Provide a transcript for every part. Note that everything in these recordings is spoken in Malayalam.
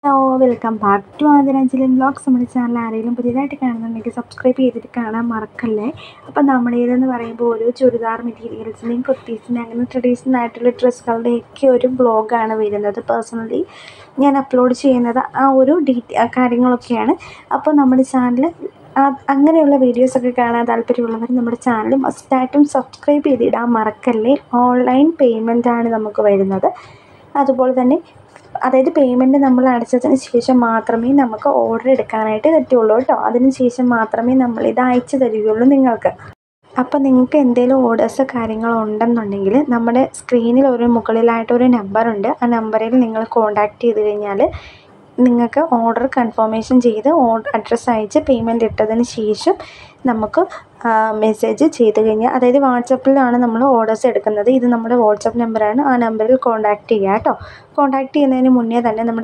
hello welcome back to Adaranjali vlogs നമ്മുടെ ചാനൽ ആരെങ്കിലും പുതിയതായിട്ട് കാണുന്നുണ്ടെങ്കിൽ സബ്സ്ക്രൈബ് ചെയ്തിട്ട് കാണാൻ മറക്കല്ലേ അപ്പം നമ്മുടേതെന്ന് പറയുമ്പോൾ ഒരു ചുരിദാർ മെറ്റീരിയൽസിൻ്റെയും കുർത്തീസിൻ്റെ അങ്ങനെ ട്രഡീഷണൽ ആയിട്ടുള്ള ഡ്രസ്സുകളുടെയൊക്കെ ഒരു വ്ളോഗാണ് വരുന്നത് പേഴ്സണലി ഞാൻ അപ്ലോഡ് ചെയ്യുന്നത് ആ ഒരു ഡീറ്റെയിൽ കാര്യങ്ങളൊക്കെയാണ് അപ്പോൾ നമ്മുടെ ചാനൽ അങ്ങനെയുള്ള വീഡിയോസൊക്കെ കാണാൻ താല്പര്യമുള്ളവർ നമ്മുടെ ചാനൽ മസ്റ്റായിട്ടും സബ്സ്ക്രൈബ് ചെയ്തിടാൻ മറക്കല്ലേ ഓൺലൈൻ പേയ്മെൻറ്റാണ് നമുക്ക് വരുന്നത് അതുപോലെ തന്നെ അതായത് പേയ്മെൻറ്റ് നമ്മൾ അടച്ചതിന് ശേഷം മാത്രമേ നമുക്ക് ഓർഡർ എടുക്കാനായിട്ട് പറ്റുള്ളൂ കേട്ടോ അതിന് ശേഷം മാത്രമേ നമ്മൾ ഇത് അയച്ചു തരികയുള്ളൂ നിങ്ങൾക്ക് അപ്പോൾ നിങ്ങൾക്ക് എന്തെങ്കിലും ഓർഡേഴ്സ് കാര്യങ്ങളോ ഉണ്ടെന്നുണ്ടെങ്കിൽ നമ്മുടെ സ്ക്രീനിൽ ഒരു മുകളിലായിട്ട് ഒരു നമ്പറുണ്ട് ആ നമ്പറിൽ നിങ്ങൾ കോൺടാക്റ്റ് ചെയ്ത് കഴിഞ്ഞാൽ നിങ്ങൾക്ക് ഓർഡർ കൺഫർമേഷൻ ചെയ്ത് ഓർഡർ അഡ്രസ്സ് അയച്ച് പേയ്മെൻറ്റ് ഇട്ടതിന് ശേഷം നമുക്ക് മെസ്സേജ് ചെയ്ത് കഴിഞ്ഞാൽ അതായത് വാട്സപ്പിലാണ് നമ്മൾ ഓർഡേഴ്സ് എടുക്കുന്നത് ഇത് നമ്മുടെ വാട്സപ്പ് നമ്പറാണ് ആ നമ്പറിൽ കോൺടാക്റ്റ് ചെയ്യുക കേട്ടോ കോൺടാക്റ്റ് ചെയ്യുന്നതിന് മുന്നേ തന്നെ നമ്മുടെ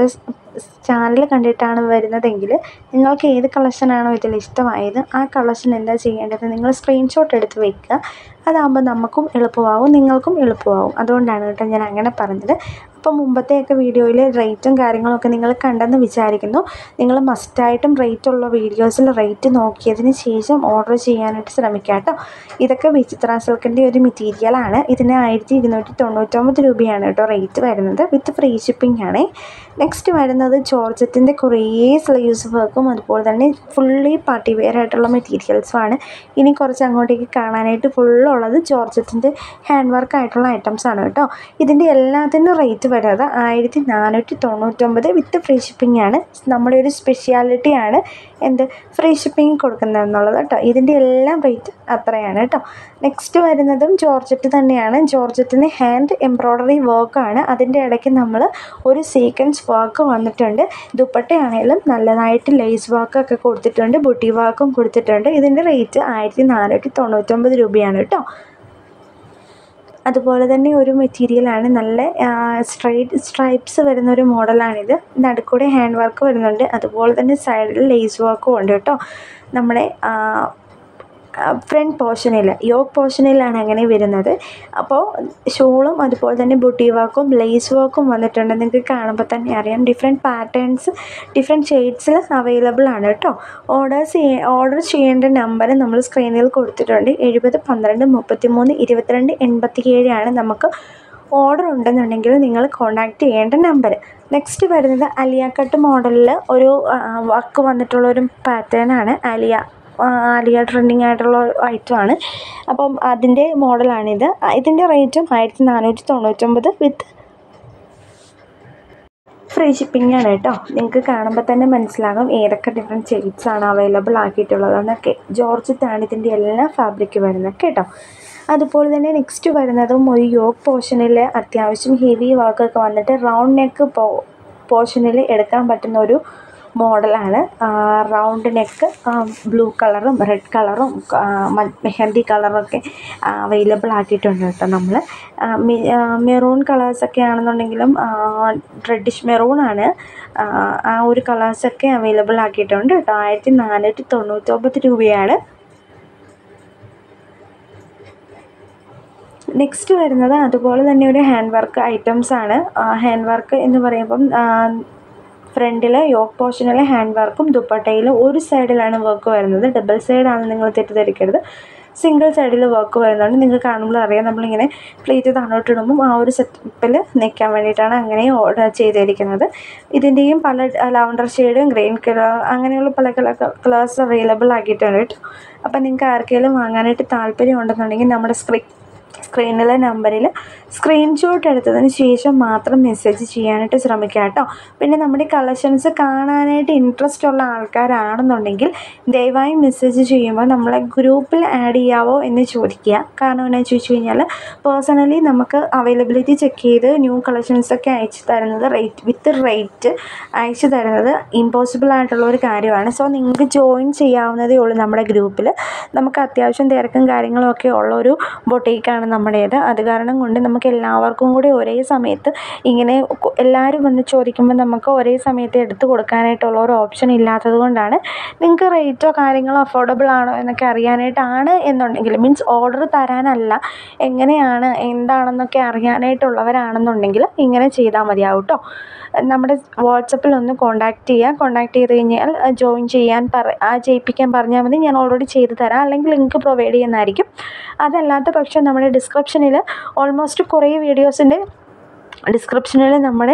ചാനൽ കണ്ടിട്ടാണ് വരുന്നതെങ്കിൽ നിങ്ങൾക്ക് ഏത് കളക്ഷനാണോ ഇതിൽ ഇഷ്ടമായത് ആ കളക്ഷൻ എന്താ ചെയ്യേണ്ടത് നിങ്ങൾ സ്ക്രീൻഷോട്ട് എടുത്ത് വെക്കുക അതാകുമ്പോൾ നമുക്കും എളുപ്പമാവും നിങ്ങൾക്കും എളുപ്പമാവും അതുകൊണ്ടാണ് കേട്ടോ ഞാൻ അങ്ങനെ പറഞ്ഞത് അപ്പോൾ മുമ്പത്തെയൊക്കെ വീഡിയോയിൽ റേറ്റും കാര്യങ്ങളൊക്കെ നിങ്ങൾ കണ്ടെന്ന് വിചാരിക്കുന്നു നിങ്ങൾ മസ്റ്റായിട്ടും റേറ്റ് ഉള്ള വീഡിയോസിൽ റേറ്റ് നോക്കിയതിന് ശേഷം ഓർഡർ ചെയ്യാനായിട്ട് ശ്രമിക്കുക കേട്ടോ ഇതൊക്കെ വിചിത്ര സിൽക്കിൻ്റെ ഒരു മെറ്റീരിയലാണ് ഇതിന് ആയിരത്തി ഇരുന്നൂറ്റി തൊണ്ണൂറ്റൊമ്പത് രൂപയാണ് കേട്ടോ റേറ്റ് വരുന്നത് വിത്ത് ഫ്രീ ഷിപ്പിംഗ് ആണ് നെക്സ്റ്റ് വരുന്നത് ജോർജറ്റിൻ്റെ കുറേ സ്ലീവ്സ് വർക്കും അതുപോലെ തന്നെ ഫുള്ളി പാർട്ടി വെയർ ആയിട്ടുള്ള മെറ്റീരിയൽസുമാണ് ഇനി കുറച്ച് അങ്ങോട്ടേക്ക് കാണാനായിട്ട് ഫുള്ളുള്ളത് ജോർജറ്റിൻ്റെ ഹാൻഡ് വർക്ക് ആയിട്ടുള്ള ഐറ്റംസ് ആണ് കേട്ടോ ഇതിൻ്റെ എല്ലാത്തിനും റേറ്റ് വരുന്നത് ആയിരത്തി നാനൂറ്റി തൊണ്ണൂറ്റൊമ്പത് വിത്ത് ഫ്രീ ഷിപ്പിംഗ് ആണ് നമ്മുടെ ഒരു സ്പെഷ്യാലിറ്റി ആണ് എന്ത് ഫ്രീ ഷിപ്പിംഗ് കൊടുക്കുന്നത് എന്നുള്ളത് കേട്ടോ ഇതിൻ്റെ എല്ലാം റേറ്റ് അത്രയാണ് കേട്ടോ നെക്സ്റ്റ് വരുന്നതും ജോർജറ്റ് തന്നെയാണ് ജോർജറ്റിന് ഹാൻഡ് എംബ്രോയ്ഡറി വർക്കാണ് അതിൻ്റെ ഇടയ്ക്ക് നമ്മൾ ഒരു സീക്വൻസ് വർക്ക് വന്നിട്ടുണ്ട് ദുപ്പട്ടയാണെങ്കിലും നല്ലതായിട്ട് ലേസ് വർക്കൊക്കെ കൊടുത്തിട്ടുണ്ട് ബുട്ടി വർക്കും കൊടുത്തിട്ടുണ്ട് ഇതിൻ്റെ റേറ്റ് ആയിരത്തി നാനൂറ്റി തൊണ്ണൂറ്റൊമ്പത് രൂപയാണ് കേട്ടോ അതുപോലെ തന്നെ ഒരു മെറ്റീരിയലാണ് നല്ല സ്ട്രൈറ്റ് സ്ട്രൈപ്സ് വരുന്ന ഒരു മോഡലാണിത് നടുക്കൂടെ ഹാൻഡ് വർക്ക് വരുന്നുണ്ട് അതുപോലെ തന്നെ സൈഡിൽ ലേസ് വർക്കും ഉണ്ട് കേട്ടോ നമ്മുടെ ഫ്രണ്ട് പോർഷനിൽ യോക്ക് പോർഷനിലാണ് അങ്ങനെ വരുന്നത് അപ്പോൾ ഷോളും അതുപോലെ തന്നെ ബുട്ടി വർക്കും ലേസ് വർക്കും വന്നിട്ടുണ്ട് നിങ്ങൾക്ക് കാണുമ്പോൾ തന്നെ അറിയാം ഡിഫറെൻറ്റ് പാറ്റേൺസ് ഡിഫറെൻറ്റ് ഷെയ്ഡ്സിൽ അവൈലബിൾ ആണ് കേട്ടോ ഓർഡേഴ്സ് ഓർഡർ ചെയ്യേണ്ട നമ്പർ നമ്മൾ സ്ക്രീനിൽ കൊടുത്തിട്ടുണ്ട് എഴുപത് പന്ത്രണ്ട് മുപ്പത്തി മൂന്ന് ഇരുപത്തിരണ്ട് എൺപത്തി ഏഴാണ് നമുക്ക് ഓർഡർ ഉണ്ടെന്നുണ്ടെങ്കിൽ നിങ്ങൾ കോൺടാക്റ്റ് ചെയ്യേണ്ട നമ്പർ നെക്സ്റ്റ് വരുന്നത് അലിയ കട്ട് മോഡലിൽ ഒരു വർക്ക് വന്നിട്ടുള്ള ഒരു പാറ്റേൺ ആണ് അലിയ ആലിയ ട്രെൻഡിങ് ആയിട്ടുള്ള ഐറ്റമാണ് അപ്പം അതിൻ്റെ മോഡലാണിത് ഇതിൻ്റെ റേറ്റും ആയിരത്തി നാനൂറ്റി തൊണ്ണൂറ്റൊമ്പത് വിത്ത് ഫ്രീ ഷിപ്പിംഗ് ആണ് കേട്ടോ നിങ്ങൾക്ക് കാണുമ്പോൾ തന്നെ മനസ്സിലാകും ഏതൊക്കെ ഡിഫറെൻറ്റ് ഷെയ്ഡ്സ് ആണ് അവൈലബിൾ ആക്കിയിട്ടുള്ളതെന്നൊക്കെ ജോർജറ്റാണ് ഇതിൻ്റെ എല്ലാ ഫാബ്രിക് വരുന്നത് കേട്ടോ അതുപോലെ തന്നെ നെക്സ്റ്റ് വരുന്നതും ഒരു യോക്ക് പോർഷനിൽ അത്യാവശ്യം ഹെവി വർക്കൊക്കെ വന്നിട്ട് റൗണ്ട് നെക്ക് പോ പോർഷനിൽ എടുക്കാൻ പറ്റുന്ന ഒരു മോഡലാണ് റൗണ്ട് നെക്ക് ബ്ലൂ കളറും റെഡ് കളറും മെഹന്തി കളറൊക്കെ അവൈലബിൾ ആക്കിയിട്ടുണ്ട് കേട്ടോ നമ്മൾ മെറൂൺ കളേഴ്സൊക്കെ ആണെന്നുണ്ടെങ്കിലും റെഡിഷ് മെറൂൺ ആണ് ആ ഒരു കളേഴ്സൊക്കെ അവൈലബിൾ ആക്കിയിട്ടുണ്ട് കേട്ടോ ആയിരത്തി നാനൂറ്റി തൊണ്ണൂറ്റൊമ്പത് രൂപയാണ് നെക്സ്റ്റ് വരുന്നത് അതുപോലെ തന്നെ ഒരു ഹാൻഡ് വർക്ക് ഐറ്റംസ് ആണ് ഹാൻഡ് വർക്ക് എന്ന് പറയുമ്പം ഫ്രണ്ടിൽ യോക്ക് പോർഷനിലെ ഹാൻഡ് വർക്കും ദുപ്പട്ടയിലും ഒരു സൈഡിലാണ് വർക്ക് വരുന്നത് ഡബിൾ സൈഡാണ് നിങ്ങൾ തെറ്റിദ്ധരിക്കരുത് സിംഗിൾ സൈഡിൽ വർക്ക് വരുന്നുണ്ട് നിങ്ങൾക്ക് കാണുമ്പോൾ അറിയാം നമ്മളിങ്ങനെ പ്ലേറ്റ് താഴോട്ടിടുമ്പം ആ ഒരു സെറ്റപ്പിൽ നിൽക്കാൻ വേണ്ടിയിട്ടാണ് അങ്ങനെ ഓർഡർ ചെയ്തിരിക്കുന്നത് ഇതിൻ്റെയും പല ലവണ്ടർ ഷെയ്ഡും ഗ്രീൻ കളർ അങ്ങനെയുള്ള പല കളർ കളേഴ്സ് അവൈലബിൾ ആക്കിയിട്ടുണ്ട് കേട്ടോ അപ്പം നിങ്ങൾക്ക് ആർക്കെങ്കിലും വാങ്ങാനായിട്ട് താല്പര്യം ഉണ്ടെന്നുണ്ടെങ്കിൽ നമ്മുടെ സ്ക്രീൻ സ്ക്രീനിലെ നമ്പറിൽ സ്ക്രീൻഷോട്ട് എടുത്തതിന് ശേഷം മാത്രം മെസ്സേജ് ചെയ്യാനായിട്ട് ശ്രമിക്കുക കേട്ടോ പിന്നെ നമ്മുടെ കളക്ഷൻസ് കാണാനായിട്ട് ഇൻട്രസ്റ്റ് ഉള്ള ആൾക്കാരാണെന്നുണ്ടെങ്കിൽ ദയവായി മെസ്സേജ് ചെയ്യുമ്പോൾ നമ്മളെ ഗ്രൂപ്പിൽ ആഡ് ചെയ്യാവോ എന്ന് ചോദിക്കുക കാരണം എന്താണെന്ന് ചോദിച്ചു കഴിഞ്ഞാൽ പേഴ്സണലി നമുക്ക് അവൈലബിലിറ്റി ചെക്ക് ചെയ്ത് ന്യൂ കളക്ഷൻസൊക്കെ അയച്ചു തരുന്നത് റേറ്റ് വിത്ത് റേറ്റ് അയച്ചു തരുന്നത് ഇമ്പോസിബിൾ ആയിട്ടുള്ള ഒരു കാര്യമാണ് സോ നിങ്ങൾക്ക് ജോയിൻ ചെയ്യാവുന്നതേ ഉള്ളൂ നമ്മുടെ ഗ്രൂപ്പിൽ നമുക്ക് അത്യാവശ്യം തിരക്കും കാര്യങ്ങളും ഒക്കെ ഉള്ള ഒരു ബൊട്ടീക്കാണ് നമ്മുടേത് അത് കാരണം കൊണ്ട് നമുക്ക് എല്ലാവർക്കും കൂടി ഒരേ സമയത്ത് ഇങ്ങനെ കൊ- എല്ലാവരും വന്ന് ചോദിക്കുമ്പോൾ നമുക്ക് ഒരേ സമയത്ത് എടുത്ത് കൊടുക്കാനായിട്ടുള്ള ഒരു ഓപ്ഷൻ ഇല്ലാത്തത് കൊണ്ടാണ് നിങ്ങൾക്ക് റേറ്റോ കാര്യങ്ങളോ അഫോർഡബിൾ ആണോ എന്നൊക്കെ അറിയാനായിട്ടാണ് എന്നുണ്ടെങ്കിൽ മീൻസ് ഓർഡർ തരാനല്ല എങ്ങനെയാണ് എന്താണെന്നൊക്കെ അറിയാനായിട്ടുള്ളവരാണെന്നുണ്ടെങ്കിൽ ഇങ്ങനെ ചെയ്താൽ മതിയാവും കേട്ടോ നമ്മുടെ വാട്സപ്പിൽ ഒന്ന് കോൺടാക്റ്റ് ചെയ്യുക കോൺടാക്റ്റ് ചെയ്ത് കഴിഞ്ഞാൽ ജോയിൻ ചെയ്യാൻ പറ ആ ചെയ്യിപ്പിക്കാൻ പറഞ്ഞാൽ മതി ഞാൻ ഓൾറെഡി ചെയ്ത് തരാം അല്ലെങ്കിൽ ലിങ്ക് പ്രൊവൈഡ് ചെയ്യുന്നതായിരിക്കും അതല്ലാത്ത പക്ഷം നമ്മുടെ ഡിസ്ക്രിപ്ഷനിൽ ഓൾമോസ്റ്റ് കുറേ വീഡിയോസിൻ്റെ ഡിസ്ക്രിപ്ഷനിൽ നമ്മുടെ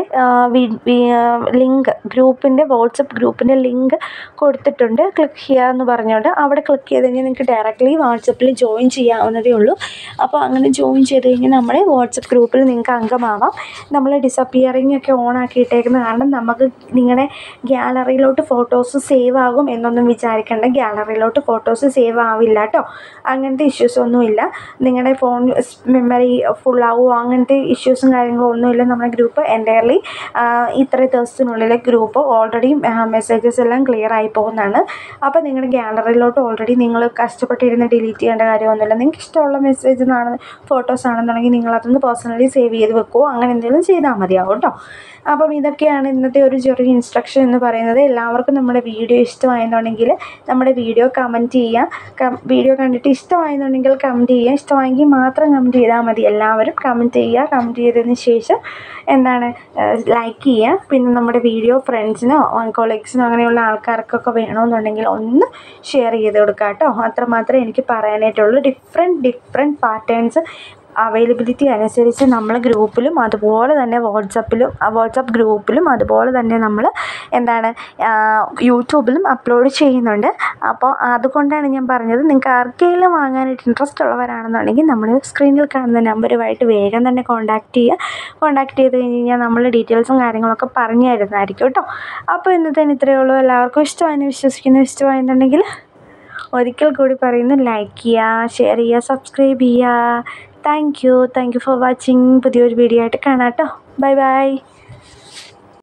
ലിങ്ക് ഗ്രൂപ്പിൻ്റെ വാട്സപ്പ് ഗ്രൂപ്പിൻ്റെ ലിങ്ക് കൊടുത്തിട്ടുണ്ട് ക്ലിക്ക് ചെയ്യുക എന്ന് പറഞ്ഞുകൊണ്ട് അവിടെ ക്ലിക്ക് ചെയ്ത് കഴിഞ്ഞാൽ നിങ്ങൾക്ക് ഡയറക്റ്റ്ലി വാട്സപ്പിൽ ജോയിൻ ചെയ്യാവുന്നതേ ഉള്ളൂ അപ്പോൾ അങ്ങനെ ജോയിൻ ചെയ്ത് കഴിഞ്ഞാൽ നമ്മുടെ വാട്സപ്പ് ഗ്രൂപ്പിൽ നിങ്ങൾക്ക് അംഗമാവാം നമ്മൾ ഡിസപ്പിയറിംഗ് ഒക്കെ ഓൺ ആക്കിയിട്ടേക്കുന്ന കാരണം നമുക്ക് നിങ്ങളുടെ ഗ്യാലറിയിലോട്ട് ഫോട്ടോസ് സേവ് ആകും എന്നൊന്നും വിചാരിക്കേണ്ട ഗ്യാലറിയിലോട്ട് ഫോട്ടോസ് സേവ് ആവില്ല കേട്ടോ അങ്ങനത്തെ ഇഷ്യൂസ് ഒന്നുമില്ല നിങ്ങളുടെ ഫോൺ മെമ്മറി ഫുൾ ആവുമോ അങ്ങനത്തെ ഇഷ്യൂസും കാര്യങ്ങളും ഒന്നുമില്ല നമ്മുടെ ഗ്രൂപ്പ് എൻ്റയർലി ഇത്ര ദിവസത്തിനുള്ളിൽ ഗ്രൂപ്പ് ഓൾറെഡി മെസ്സേജസ് എല്ലാം ക്ലിയർ ആയി പോകുന്നതാണ് അപ്പോൾ നിങ്ങളുടെ ഗ്യാലറിയിലോട്ട് ഓൾറെഡി നിങ്ങൾ കഷ്ടപ്പെട്ടിരുന്ന് ഡിലീറ്റ് ചെയ്യേണ്ട കാര്യമൊന്നുമില്ല നിങ്ങൾക്ക് ഇഷ്ടമുള്ള മെസ്സേജ് ആണ് ഫോട്ടോസ് ആണെന്നുണ്ടെങ്കിൽ നിങ്ങളതൊന്ന് പേഴ്സണലി സേവ് ചെയ്ത് വെക്കുമോ അങ്ങനെ എന്തെങ്കിലും ചെയ്താൽ മതിയാവും കേട്ടോ അപ്പം ഇതൊക്കെയാണ് ഇന്നത്തെ ഒരു ചെറിയ ഇൻസ്ട്രക്ഷൻ എന്ന് പറയുന്നത് എല്ലാവർക്കും നമ്മുടെ വീഡിയോ ഇഷ്ടമായെന്നുണ്ടെങ്കിൽ നമ്മുടെ വീഡിയോ കമൻറ്റ് ചെയ്യുക വീഡിയോ കണ്ടിട്ട് ഇഷ്ടമായെന്നുണ്ടെങ്കിൽ കമൻറ്റ് ചെയ്യുക ഇഷ്ടമായെങ്കിൽ മാത്രം കമൻറ്റ് ചെയ്താൽ മതി എല്ലാവരും കമൻറ്റ് ചെയ്യുക കമൻറ്റ് ചെയ്തതിന് ശേഷം എന്താണ് ലൈക്ക് ചെയ്യുക പിന്നെ നമ്മുടെ വീഡിയോ ഫ്രണ്ട്സിനോ കൊളീഗ്സിനോ അങ്ങനെയുള്ള ആൾക്കാർക്കൊക്കെ വേണമെന്നുണ്ടെങ്കിൽ ഒന്ന് ഷെയർ ചെയ്ത് കൊടുക്കുക കേട്ടോ അത്രമാത്രമേ എനിക്ക് പറയാനായിട്ടുള്ളൂ ഡിഫറെൻറ്റ് ഡിഫറെൻറ്റ് പാറ്റേൺസ് അവൈലബിലിറ്റി അനുസരിച്ച് നമ്മൾ ഗ്രൂപ്പിലും അതുപോലെ തന്നെ വാട്സപ്പിലും വാട്സപ്പ് ഗ്രൂപ്പിലും അതുപോലെ തന്നെ നമ്മൾ എന്താണ് യൂട്യൂബിലും അപ്ലോഡ് ചെയ്യുന്നുണ്ട് അപ്പോൾ അതുകൊണ്ടാണ് ഞാൻ പറഞ്ഞത് നിങ്ങൾക്ക് ആർക്കെങ്കിലും വാങ്ങാനായിട്ട് ഇൻട്രസ്റ്റ് ഉള്ളവരാണെന്നുണ്ടെങ്കിൽ നമ്മൾ സ്ക്രീനിൽ കാണുന്ന നമ്പറുമായിട്ട് വേഗം തന്നെ കോൺടാക്റ്റ് ചെയ്യുക കോൺടാക്റ്റ് ചെയ്ത് കഴിഞ്ഞ് കഴിഞ്ഞാൽ നമ്മൾ ഡീറ്റെയിൽസും കാര്യങ്ങളൊക്കെ പറഞ്ഞു തരുന്നതായിരിക്കും കേട്ടോ അപ്പോൾ ഇന്നത്തേന് ഇത്രയേ ഉള്ളൂ എല്ലാവർക്കും ഇഷ്ടമായെന്ന് വിശ്വസിക്കുന്നു ഇഷ്ടമായെന്നുണ്ടെങ്കിൽ ഒരിക്കൽ കൂടി പറയുന്നു ലൈക്ക് ചെയ്യുക ഷെയർ ചെയ്യുക സബ്സ്ക്രൈബ് ചെയ്യുക thank you thank you for watching പുതിയൊരു വീഡിയോ ആയിട്ട് കാണാം കേട്ടോ ബൈ ബൈ